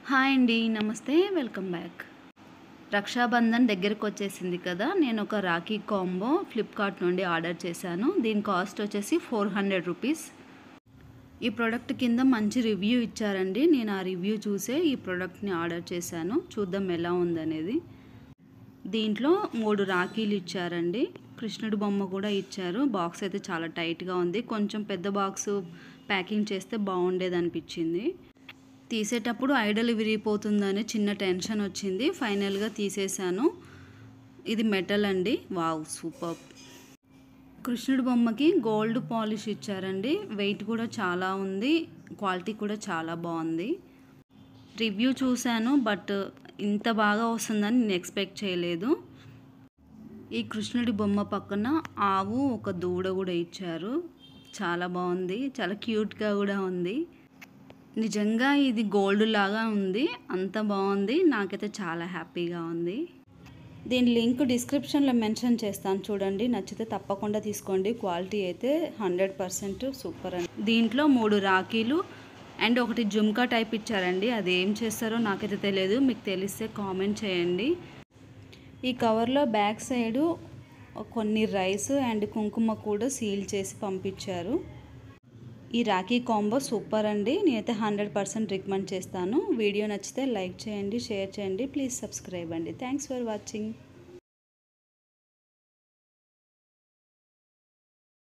hi అండి నమస్తే welcome back Rakshabandhan దగ్గరకు వచ్చేసింది కదా నేను ఒక రాఖీ కాంబో ఫ్లిప్కార్ట్ నుండి ఆర్డర్ చేశాను దీని కాస్ట్ వచ్చేసి ఫోర్ హండ్రెడ్ రూపీస్ ఈ ప్రోడక్ట్ కింద మంచి రివ్యూ ఇచ్చారండి నేను ఆ రివ్యూ చూసే ఈ ప్రోడక్ట్ని ఆర్డర్ చేశాను చూద్దాం ఎలా ఉందనేది దీంట్లో మూడు రాఖీలు ఇచ్చారండి కృష్ణుడి బొమ్మ కూడా ఇచ్చారు బాక్స్ అయితే చాలా టైట్గా ఉంది కొంచెం పెద్ద బాక్స్ ప్యాకింగ్ చేస్తే బాగుండేది అనిపించింది తీసేటప్పుడు ఐడల్ విరిగిపోతుందని చిన్న టెన్షన్ వచ్చింది ఫైనల్గా తీసేశాను ఇది మెటల్ అండి వావ్ సూపర్ కృష్ణుడి బొమ్మకి గోల్డ్ పాలిష్ ఇచ్చారండి వెయిట్ కూడా చాలా ఉంది క్వాలిటీ కూడా చాలా బాగుంది రివ్యూ చూశాను బట్ ఇంత బాగా వస్తుందని నేను ఎక్స్పెక్ట్ చేయలేదు ఈ కృష్ణుడి బొమ్మ పక్కన ఆవు ఒక దూడ కూడా ఇచ్చారు చాలా బాగుంది చాలా క్యూట్గా కూడా ఉంది నిజంగా ఇది గోల్డ్ లాగా ఉంది అంత బాగుంది నాకైతే చాలా హ్యాపీగా ఉంది దీని లింక్ డిస్క్రిప్షన్లో మెన్షన్ చేస్తాను చూడండి నచ్చితే తప్పకుండా తీసుకోండి క్వాలిటీ అయితే హండ్రెడ్ పర్సెంట్ సూపర్ అండి దీంట్లో మూడు రాఖీలు అండ్ ఒకటి జుమ్కా టైప్ ఇచ్చారండి అది ఏం చేస్తారో నాకైతే తెలియదు మీకు తెలిస్తే కామెంట్ చేయండి ఈ కవర్లో బ్యాక్ సైడు కొన్ని రైస్ అండ్ కుంకుమ కూడా సీల్ చేసి పంపించారు ఈ రాఖీ కాంబో సూపర్ అండి నేనైతే హండ్రెడ్ పర్సెంట్ రికమెండ్ చేస్తాను వీడియో నచ్చితే లైక్ చేయండి షేర్ చేయండి ప్లీజ్ సబ్స్క్రైబ్ అండి థ్యాంక్స్ ఫర్ వాచింగ్